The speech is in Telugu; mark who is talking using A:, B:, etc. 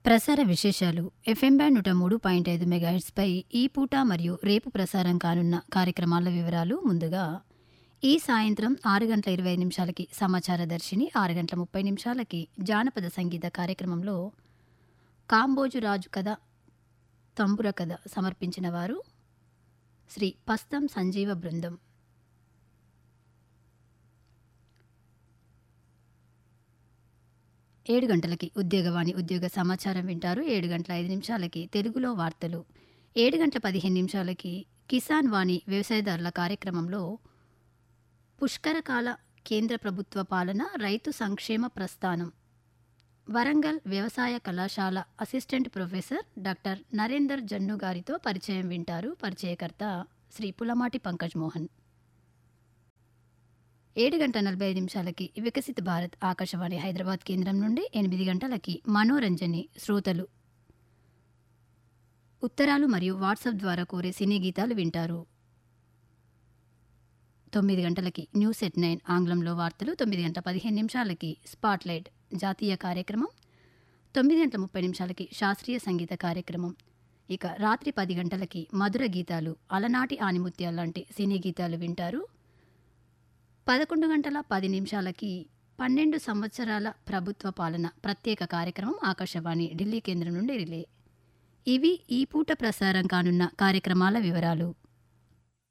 A: ప్రసార విశేషాలు ఎఫ్ఎం బ్యాండ్ నూట మూడు పాయింట్ ఐదు మెగాహెట్స్పై ఈ పూట మరియు రేపు ప్రసారం కానున్న కార్యక్రమాల వివరాలు ముందుగా ఈ సాయంత్రం ఆరు గంటల ఇరవై ఐదు నిమిషాలకి సమాచార దర్శిని ఆరు గంటల ముప్పై నిమిషాలకి జానపద సంగీత కార్యక్రమంలో కాంబోజు రాజు కథ తంబుర కథ సమర్పించిన వారు శ్రీ పస్తం సంజీవ బృందం ఏడు గంటలకి ఉద్యోగవాణి ఉద్యోగ సమాచారం వింటారు ఏడు గంటల ఐదు నిమిషాలకి తెలుగులో వార్తలు ఏడు గంటల పదిహేను నిమిషాలకి కిసాన్ వాణి వ్యవసాయదారుల కార్యక్రమంలో పుష్కరకాల కేంద్ర ప్రభుత్వ పాలన రైతు సంక్షేమ ప్రస్థానం వరంగల్ వ్యవసాయ కళాశాల assistant professor doctor Narender Jannu గారితో పరిచయం వింటారు పరిచయకర్త శ్రీ పులమాటి పంకజ్ మోహన్ ఏడు గంటల నలభై ఐదు నిమిషాలకి వికసిత భారత్ ఆకాశవాణి హైదరాబాద్ కేంద్రం నుండి ఎనిమిది గంటలకి మనోరంజని శ్రోతలు ఉత్తరాలు మరియు వాట్సాప్ ద్వారా కోరే సినీ గీతాలు వింటారు తొమ్మిది గంటలకి న్యూస్ ఎట్ నైన్ ఆంగ్లంలో వార్తలు తొమ్మిది గంటల పదిహేను నిమిషాలకి స్పాట్లైట్ జాతీయ కార్యక్రమం తొమ్మిది గంటల ముప్పై నిమిషాలకి శాస్త్రీయ సంగీత కార్యక్రమం ఇక రాత్రి పది గంటలకి మధుర గీతాలు అలనాటి ఆనిముత్యాలు లాంటి సినీ గీతాలు వింటారు పదకొండు గంటల పది నిమిషాలకి పన్నెండు సంవత్సరాల ప్రభుత్వ పాలన ప్రత్యేక కార్యక్రమం ఆకాశవాణి ఢిల్లీ కేంద్రం నుండి రిలే ఇవి ఈ పూట ప్రసారం కానున్న కార్యక్రమాల వివరాలు